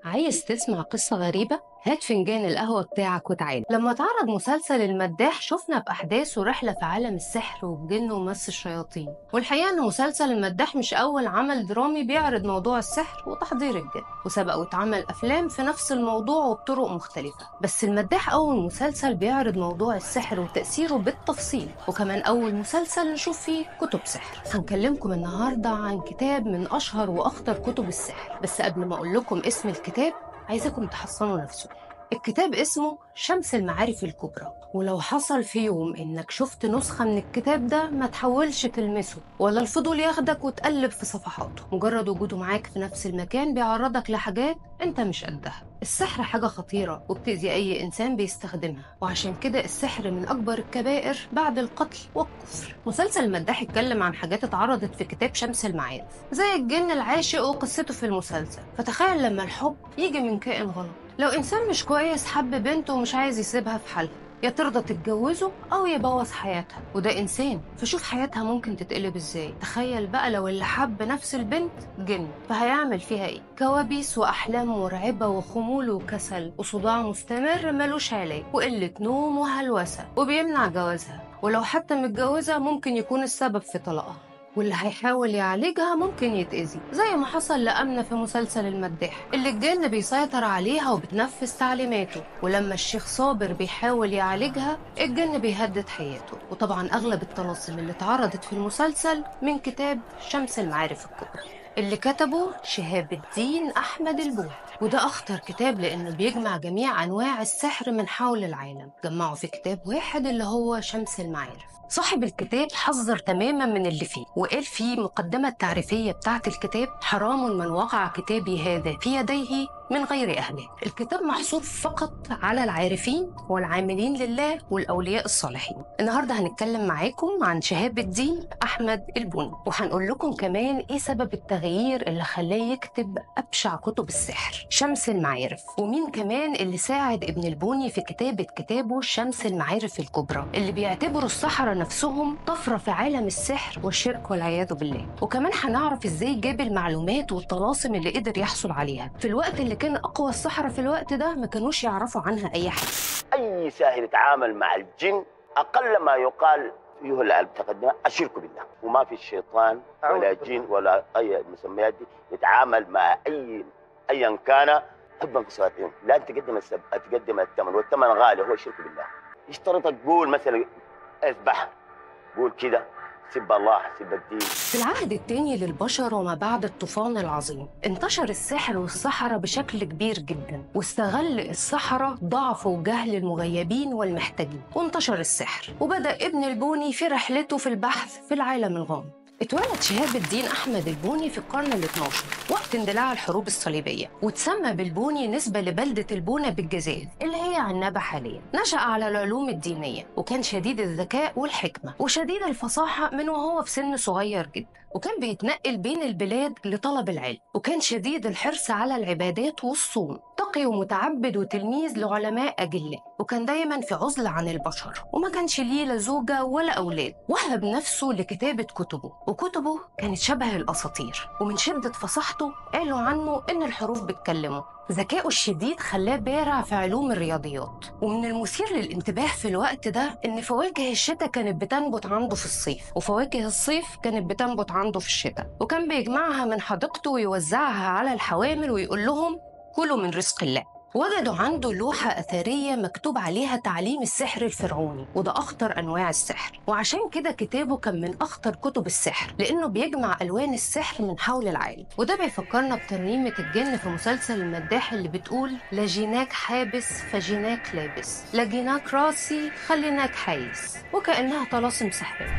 عايز تسمع قصة غريبة؟ هات فنجان القهوة بتاعك وتعالى لما اتعرض مسلسل المداح شفنا بأحداثه رحلة في عالم السحر والجن ومس الشياطين والحقيقة إن مسلسل المداح مش أول عمل درامي بيعرض موضوع السحر وتحضير الجن وسبق واتعمل أفلام في نفس الموضوع وبطرق مختلفة بس المداح أول مسلسل بيعرض موضوع السحر وتأثيره بالتفصيل وكمان أول مسلسل نشوف فيه كتب سحر هنكلمكم النهاردة عن كتاب من أشهر وأخطر كتب السحر بس قبل ما أقول لكم اسم الكتاب عايزاكم تحصنوا نفسكم الكتاب اسمه شمس المعارف الكبرى ولو حصل في يوم انك شفت نسخة من الكتاب ده ما تحاولش تلمسه ولا الفضول ياخدك وتقلب في صفحاته مجرد وجوده معاك في نفس المكان بيعرضك لحاجات انت مش قدها السحر حاجة خطيرة وبتأذي أي إنسان بيستخدمها وعشان كده السحر من أكبر الكبائر بعد القتل والكفر مسلسل المداح اتكلم عن حاجات اتعرضت في كتاب شمس المعارف زي الجن العاشق وقصته في المسلسل فتخيل لما الحب يجي من كائن غلط لو إنسان مش كويس حب بنته ومش عايز يسيبها في حالها يا ترضى تتجوزه أو يبوظ حياتها وده إنسان فشوف حياتها ممكن تتقلب إزاي تخيل بقى لو اللي حب نفس البنت جن فهيعمل فيها إيه كوابيس وأحلام مرعبة وخمول وكسل وصداع مستمر ملوش علاج وقلة نوم وهلوسة وبيمنع جوازها ولو حتى متجوزة ممكن يكون السبب في طلاقها واللي هيحاول يعالجها ممكن يتأذي زي ما حصل لأمنة في مسلسل المداح اللي الجن بيسيطر عليها وبتنفذ تعليماته ولما الشيخ صابر بيحاول يعالجها الجن بيهدد حياته وطبعا أغلب الطلاسم اللي اتعرضت في المسلسل من كتاب شمس المعارف الكبرى اللي كتبه شهاب الدين أحمد البوح وده أخطر كتاب لأنه بيجمع جميع أنواع السحر من حول العالم جمعه في كتاب واحد اللي هو شمس المعارف صاحب الكتاب حذر تماما من اللي فيه وقال فيه مقدمة التعريفية بتاعة الكتاب حرام من وقع كتابي هذا في يديه من غير أهله الكتاب محصور فقط على العارفين والعاملين لله والأولياء الصالحين النهاردة هنتكلم معاكم عن شهاب الدين أحمد البني وهنقول لكم كمان إيه سبب التغيير اللي خلاه يكتب أبشع كتب السحر شمس المعارف ومين كمان اللي ساعد ابن البوني في كتابة كتابه شمس المعارف الكبرى اللي بيعتبروا السحرة نفسهم طفرة في عالم السحر والشرك والعياذ بالله وكمان هنعرف ازاي جاب المعلومات والطلاسم اللي قدر يحصل عليها في الوقت اللي كان اقوى السحرة في الوقت ده ما كانوش يعرفوا عنها اي حاجة اي ساحر يتعامل مع الجن اقل ما يقال فيه المتقدمة الشرك بالله وما في الشيطان ولا جن ولا اي مسميات دي يتعامل مع اي ايا كان حبا في سواتهم لا تقدم السب... تقدم الثمن والثمن غالي هو الشرك بالله يشترط تقول مثلا اذبح قول كده سب الله سب الدين في العهد الثاني للبشر وما بعد الطوفان العظيم انتشر السحر والسحرة بشكل كبير جدا واستغل السحرة ضعف وجهل المغيبين والمحتاجين وانتشر السحر وبدأ ابن البوني في رحلته في البحث في العالم الغامض اتولد شهاب الدين أحمد البوني في القرن ال 12 وقت اندلاع الحروب الصليبية وتسمى بالبوني نسبة لبلدة البونة بالجزائر اللي هي عنابة حاليا نشأ على العلوم الدينية وكان شديد الذكاء والحكمة وشديد الفصاحة من وهو في سن صغير جدا وكان بيتنقل بين البلاد لطلب العلم وكان شديد الحرص على العبادات والصوم تقي ومتعبد وتلميذ لعلماء أجلاء وكان دايما في عزلة عن البشر وما كانش ليه لا زوجة ولا أولاد وهب نفسه لكتابة كتبه وكتبه كانت شبه الأساطير ومن شدة فصاحته قالوا عنه إن الحروف بتكلمه ذكائه الشديد خلاه بارع في علوم الرياضيات ومن المثير للانتباه في الوقت ده ان فواكه الشتاء كانت بتنبت عنده في الصيف وفواكه الصيف كانت بتنبت عنده في الشتاء وكان بيجمعها من حديقته ويوزعها على الحوامل ويقول لهم كلوا من رزق الله وجدوا عنده لوحة أثرية مكتوب عليها تعليم السحر الفرعوني وده أخطر أنواع السحر وعشان كده كتابه كان من أخطر كتب السحر لأنه بيجمع ألوان السحر من حول العالم وده بيفكرنا بترنيمة الجن في مسلسل المداح اللي بتقول لا جيناك حابس فجيناك لابس لا جيناك راسي خليناك حايس وكأنها طلاسم سحرية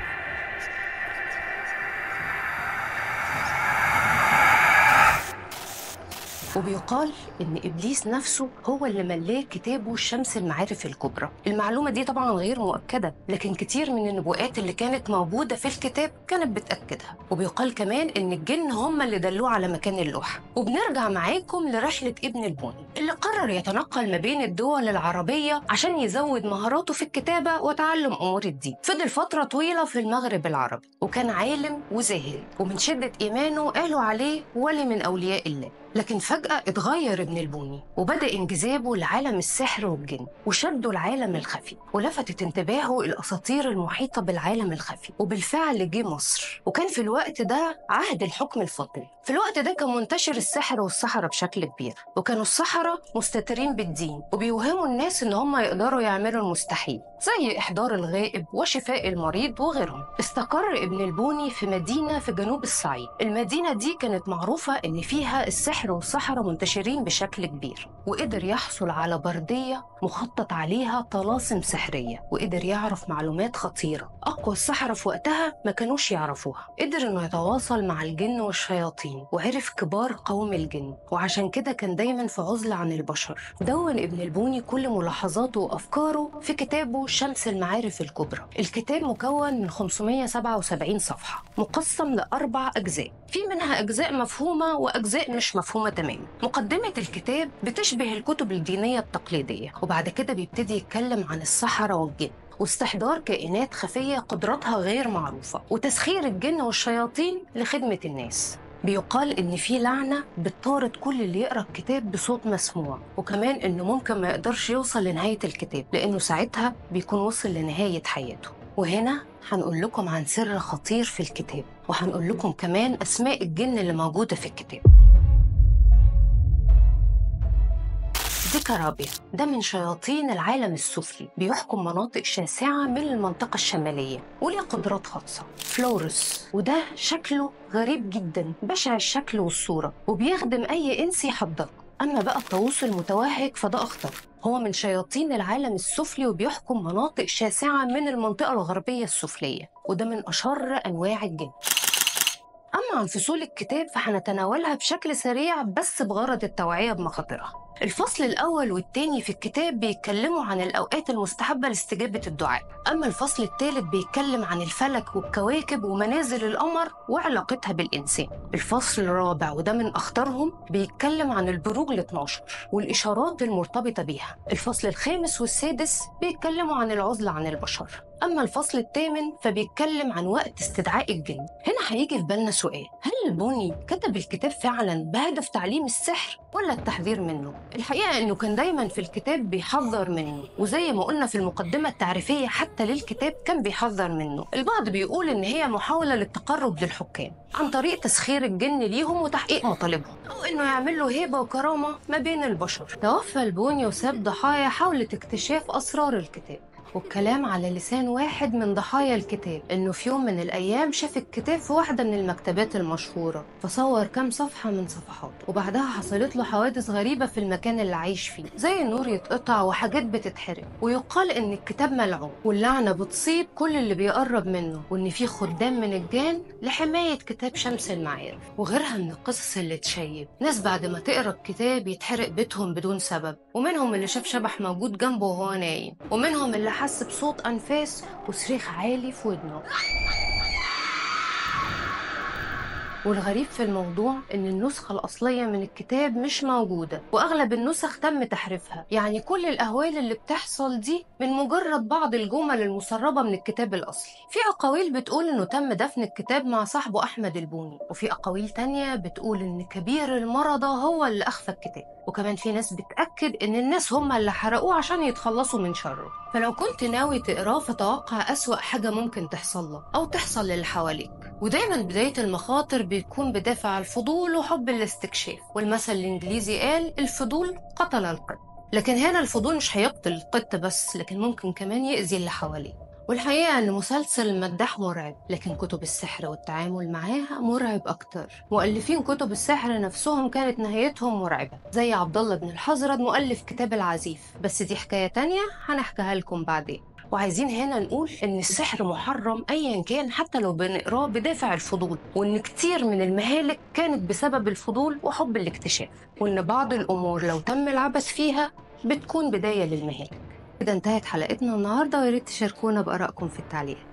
وبيقال ان ابليس نفسه هو اللي ملاه كتابه شمس المعارف الكبرى المعلومه دي طبعا غير مؤكده لكن كتير من النبوءات اللي كانت موجوده في الكتاب كانت بتاكدها وبيقال كمان ان الجن هم اللي دلوه على مكان اللوحه وبنرجع معاكم لرحله ابن البوني اللي قرر يتنقل ما بين الدول العربية عشان يزود مهاراته في الكتابة وتعلم أمور الدين فضل فترة طويلة في المغرب العربي وكان عالم وزاهد ومن شدة إيمانه قالوا عليه ولي من أولياء الله لكن فجأة اتغير ابن البوني وبدأ انجذابه لعالم السحر والجن وشده العالم الخفي ولفتت انتباهه الأساطير المحيطة بالعالم الخفي وبالفعل جه مصر وكان في الوقت ده عهد الحكم الفاطمي في الوقت ده كان منتشر السحر والسحرة بشكل كبير وكانوا السحرة مستترين بالدين وبيوهموا الناس إن هم يقدروا يعملوا المستحيل زي إحضار الغائب وشفاء المريض وغيرهم استقر ابن البوني في مدينة في جنوب الصعيد المدينة دي كانت معروفة إن فيها السحر والسحرة منتشرين بشكل كبير وقدر يحصل على بردية مخطط عليها طلاسم سحرية وقدر يعرف معلومات خطيرة أقوى السحرة في وقتها ما كانوش يعرفوها قدر إنه يتواصل مع الجن والشياطين وعرف كبار قوم الجن وعشان كده كان دايما في عزلة عن البشر دون ابن البوني كل ملاحظاته وأفكاره في كتابه شمس المعارف الكبرى الكتاب مكون من 577 صفحة مقسم لأربع أجزاء في منها أجزاء مفهومة وأجزاء مش مفهومة تماما مقدمة الكتاب بتشبه الكتب الدينية التقليدية وبعد كده بيبتدي يتكلم عن السحرة والجن واستحضار كائنات خفية قدراتها غير معروفة وتسخير الجن والشياطين لخدمة الناس بيقال إن في لعنة بتطارد كل اللي يقرأ الكتاب بصوت مسموع وكمان إنه ممكن ما يقدرش يوصل لنهاية الكتاب لأنه ساعتها بيكون وصل لنهاية حياته وهنا هنقول لكم عن سر خطير في الكتاب وهنقول لكم كمان أسماء الجن اللي موجودة في الكتاب ديكارابيا ده من شياطين العالم السفلي بيحكم مناطق شاسعة من المنطقة الشمالية وليه قدرات خاصة فلورس وده شكله غريب جدا بشع الشكل والصورة وبيخدم أي إنس يحضره أما بقى الطاووس المتوهج فده أخطر هو من شياطين العالم السفلي وبيحكم مناطق شاسعة من المنطقة الغربية السفلية وده من أشر أنواع الجن أما عن فصول الكتاب فهنتناولها بشكل سريع بس بغرض التوعية بمخاطرها الفصل الأول والتاني في الكتاب بيتكلموا عن الأوقات المستحبة لاستجابة الدعاء أما الفصل الثالث بيتكلم عن الفلك والكواكب ومنازل القمر وعلاقتها بالإنسان الفصل الرابع وده من أخطرهم بيتكلم عن البروج ال 12 والإشارات المرتبطة بيها الفصل الخامس والسادس بيتكلموا عن العزلة عن البشر أما الفصل الثامن فبيتكلم عن وقت استدعاء الجن هنا هيجي في بالنا سؤال هل البوني كتب الكتاب فعلا بهدف تعليم السحر ولا التحذير منه الحقيقة إنه كان دايما في الكتاب بيحذر منه وزي ما قلنا في المقدمة التعريفية حتى للكتاب كان بيحذر منه البعض بيقول إن هي محاولة للتقرب للحكام عن طريق تسخير الجن ليهم وتحقيق مطالبهم أو إنه يعمل له هيبة وكرامة ما بين البشر توفى البوني وساب ضحايا حاولت اكتشاف أسرار الكتاب والكلام على لسان واحد من ضحايا الكتاب انه في يوم من الايام شاف الكتاب في واحده من المكتبات المشهوره فصور كام صفحه من صفحاته وبعدها حصلت له حوادث غريبه في المكان اللي عايش فيه زي النور يتقطع وحاجات بتتحرق ويقال ان الكتاب ملعون واللعنه بتصيب كل اللي بيقرب منه وان في خدام من الجان لحمايه كتاب شمس المعارف وغيرها من القصص اللي تشيب ناس بعد ما تقرا الكتاب يتحرق بيتهم بدون سبب ومنهم اللي شاف شبح موجود جنبه وهو نايم ومنهم اللي حس بصوت أنفاس وصريخ عالي في ودنه والغريب في الموضوع ان النسخة الأصلية من الكتاب مش موجودة وأغلب النسخ تم تحريفها يعني كل الأهوال اللي بتحصل دي من مجرد بعض الجمل المسربة من الكتاب الأصلي في أقاويل بتقول انه تم دفن الكتاب مع صاحبه أحمد البوني وفي أقاويل تانية بتقول ان كبير المرضى هو اللي أخفى الكتاب وكمان في ناس بتأكد ان الناس هم اللي حرقوه عشان يتخلصوا من شره فلو كنت ناوي تقراه فتوقع أسوأ حاجة ممكن تحصل لك أو تحصل للي حواليك ودايما بداية المخاطر بيكون بدافع الفضول وحب الاستكشاف والمثل الإنجليزي قال الفضول قتل القط لكن هنا الفضول مش هيقتل القط بس لكن ممكن كمان يأذي اللي حواليه والحقيقة أن مسلسل المداح مرعب لكن كتب السحر والتعامل معاها مرعب أكتر مؤلفين كتب السحر نفسهم كانت نهايتهم مرعبة زي عبد الله بن الحزرد مؤلف كتاب العزيف بس دي حكاية تانية هنحكيها لكم بعدين وعايزين هنا نقول ان السحر محرم ايا كان حتى لو بنقراه بدافع الفضول وان كتير من المهالك كانت بسبب الفضول وحب الاكتشاف وان بعض الامور لو تم العبث فيها بتكون بدايه للمهالك كده انتهت حلقتنا النهارده ويا ريت تشاركونا بارائكم في التعليقات